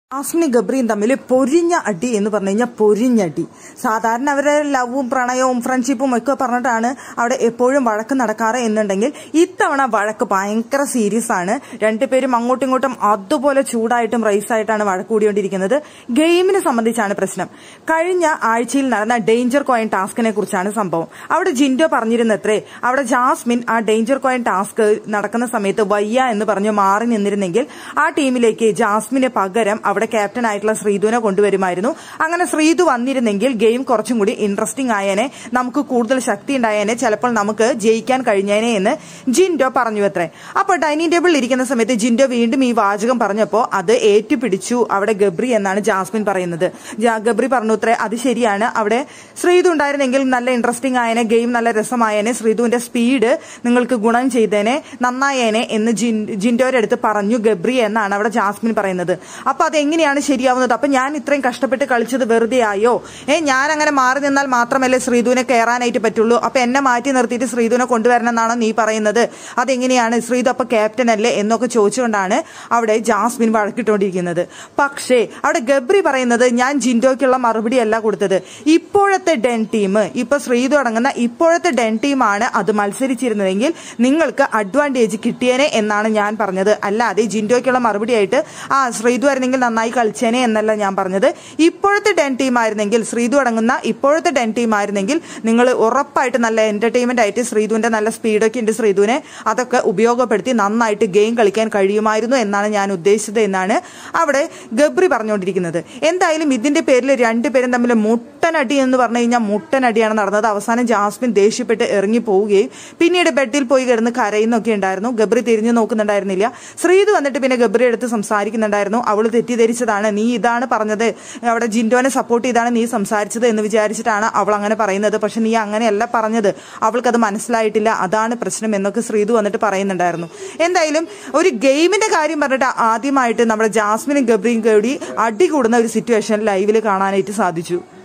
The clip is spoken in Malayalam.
ജാസ്മിനും ഗബ്രിയും തമ്മിൽ പൊരിഞ്ഞ അടി എന്ന് പറഞ്ഞു കഴിഞ്ഞാൽ പൊരിഞ്ഞടി സാധാരണ അവരെ ലവും പ്രണയവും ഫ്രണ്ട്ഷിപ്പും ഒക്കെ പറഞ്ഞിട്ടാണ് അവിടെ എപ്പോഴും വഴക്ക് നടക്കാറ് എന്നുണ്ടെങ്കിൽ ഇത്തവണ വഴക്ക് ഭയങ്കര സീരിയസ് ആണ് രണ്ടുപേരും അങ്ങോട്ടും ഇങ്ങോട്ടും അതുപോലെ ചൂടായിട്ടും റൈസായിട്ടാണ് വഴക്ക് കൂടിക്കൊണ്ടിരിക്കുന്നത് ഗെയിമിനെ സംബന്ധിച്ചാണ് പ്രശ്നം കഴിഞ്ഞ ആഴ്ചയിൽ നടന്ന ഡേഞ്ചർ കോയിൻ ടാസ്കിനെ കുറിച്ചാണ് സംഭവം അവിടെ ജിൻഡോ പറഞ്ഞിരുന്നത്രേ അവിടെ ജാസ്മിൻ ആ ഡേഞ്ചർ കോയിൻ ടാസ്ക് നടക്കുന്ന സമയത്ത് വയ്യ എന്ന് പറഞ്ഞു മാറി നിന്നിരുന്നെങ്കിൽ ആ ടീമിലേക്ക് ജാസ്മിന് പകരം അവിടെ ക്യാപ്റ്റൻ ആയിട്ടുള്ള ശ്രീധുവിനെ കൊണ്ടുവരുമായിരുന്നു അങ്ങനെ ശ്രീധു വന്നിരുന്നെങ്കിൽ ഗെയിം കുറച്ചും കൂടി ഇൻട്രസ്റ്റിംഗ് ആയേനെ നമുക്ക് കൂടുതൽ ശക്തി ഉണ്ടായേനെ ചിലപ്പോൾ നമുക്ക് ജയിക്കാൻ കഴിഞ്ഞേനെ എന്ന് ജിൻഡോ പറഞ്ഞു അത്രേ അപ്പോൾ ഡൈനിങ് ടേബിളിൽ ഇരിക്കുന്ന സമയത്ത് ജിൻഡോ വീണ്ടും ഈ വാചകം പറഞ്ഞപ്പോൾ അത് ഏറ്റുപിടിച്ചു അവിടെ ഗബ്രി എന്നാണ് ജാസ്മിൻ പറയുന്നത് ജാ- ഗബ്രി പറഞ്ഞു അത്രേ അത് ശരിയാണ് അവിടെ ശ്രീധു ഉണ്ടായിരുന്നെങ്കിൽ നല്ല ഇൻട്രസ്റ്റിംഗ് ആയേനെ ഗെയിം നല്ല രസമായേനെ ശ്രീധുവിന്റെ സ്പീഡ് നിങ്ങൾക്ക് ഗുണം ചെയ്തേനെ നന്നായേനെ എന്ന് ജിൻ ജിൻഡോയുടെ അടുത്ത് പറഞ്ഞു ഗബ്രി എന്നാണ് അവിടെ ജാസ്മിൻ പറയുന്നത് അപ്പൊ അത് എങ്ങനെയാണ് ശരിയാവുന്നത് അപ്പൊ ഞാൻ ഇത്രയും കഷ്ടപ്പെട്ട് കളിച്ചത് വെറുതെ ആയോ ഏ ഞാൻ അങ്ങനെ മാറി നിന്നാൽ മാത്രമല്ലേ ശ്രീധുവിനെ കയറാനായിട്ട് പറ്റുള്ളൂ അപ്പൊ എന്നെ മാറ്റി നിർത്തിയിട്ട് ശ്രീധുവിനെ കൊണ്ടുവരണം എന്നാണോ നീ പറയുന്നത് അതെങ്ങനെയാണ് ശ്രീധു അപ്പൊ ക്യാപ്റ്റൻ അല്ലേ എന്നൊക്കെ ചോദിച്ചുകൊണ്ടാണ് അവിടെ ജാസ്മിൻ വഴക്കിട്ടുകൊണ്ടിരിക്കുന്നത് പക്ഷേ അവിടെ ഗബ്രി പറയുന്നത് ഞാൻ ജിൻഡോയ്ക്കുള്ള മറുപടി അല്ല കൊടുത്തത് ഇപ്പോഴത്തെ ഡെൻ ടീം ഇപ്പൊ ശ്രീധു അടങ്ങുന്ന ഇപ്പോഴത്തെ ഡെൻ ടീമാണ് അത് മത്സരിച്ചിരുന്നതെങ്കിൽ നിങ്ങൾക്ക് അഡ്വാൻറ്റേജ് കിട്ടിയേനെ എന്നാണ് ഞാൻ പറഞ്ഞത് അല്ലാതെ ജിൻഡോയ്ക്കുള്ള മറുപടി ആയിട്ട് ആ ശ്രീധു ആയിരുന്നെങ്കിൽ നന്നായി കളിച്ചേനെ എന്നല്ല ഞാൻ പറഞ്ഞത് ഇപ്പോഴത്തെ ഡെൻ ടീം ആയിരുന്നെങ്കിൽ ശ്രീധു അടങ്ങുന്ന ഇപ്പോഴത്തെ ഡെൻ ടീം ആയിരുന്നെങ്കിൽ നിങ്ങൾ ഉറപ്പായിട്ട് നല്ല എന്റർടൈൻമെന്റ് ആയിട്ട് ശ്രീധുവിന്റെ നല്ല സ്പീഡൊക്കെ ഉണ്ട് ശ്രീധുവിനെ അതൊക്കെ ഉപയോഗപ്പെടുത്തി നന്നായിട്ട് ഗെയിം കളിക്കാൻ കഴിയുമായിരുന്നു എന്നാണ് ഞാൻ ഉദ്ദേശിച്ചത് എന്നാണ് അവിടെ ഗബ്രി പറഞ്ഞുകൊണ്ടിരിക്കുന്നത് എന്തായാലും ഇതിന്റെ പേരിൽ രണ്ടുപേരും തമ്മിൽ മുട്ടനടി എന്ന് പറഞ്ഞു കഴിഞ്ഞാൽ മുട്ടനടിയാണ് നടന്നത് അവസാനം ജാസ്മിൻ ദേഷ്യപ്പെട്ട് ഇറങ്ങി പോവുകയും പിന്നീട് ബെഡിൽ പോയി കിടന്ന് കരയുന്നൊക്കെ ഉണ്ടായിരുന്നു ഗബ്രി തിരിഞ്ഞു നോക്കുന്നുണ്ടായിരുന്നില്ല ശ്രീധു വന്നിട്ട് പിന്നെ ഗബ്രി എടുത്ത് സംസാരിക്കുന്നുണ്ടായിരുന്നു അവൾ തെറ്റിദ്ധരിച്ചതാണ് നീ ഇതാണ് പറഞ്ഞത് അവിടെ ജിൻഡോനെ സപ്പോർട്ട് ചെയ്താണ് നീ സംസാരിച്ചത് എന്ന് വിചാരിച്ചിട്ടാണ് അവൾ അങ്ങനെ പറയുന്നത് പക്ഷെ നീ അങ്ങനെയല്ല പറഞ്ഞത് അവൾക്കത് മനസ്സിലായിട്ടില്ല അതാണ് പ്രശ്നം എന്നൊക്കെ ശ്രീധു വന്നിട്ട് പറയുന്നുണ്ടായിരുന്നു എന്തായാലും ഒരു ഗെയിമിന്റെ കാര്യം പറഞ്ഞിട്ട് ആദ്യമായിട്ട് നമ്മുടെ ജാസ്മിനും ഗബ്രിയും കൂടി അടി കൂടുന്ന ഒരു സിറ്റുവേഷൻ ലൈവിൽ കാണാനായിട്ട് സാധിച്ചു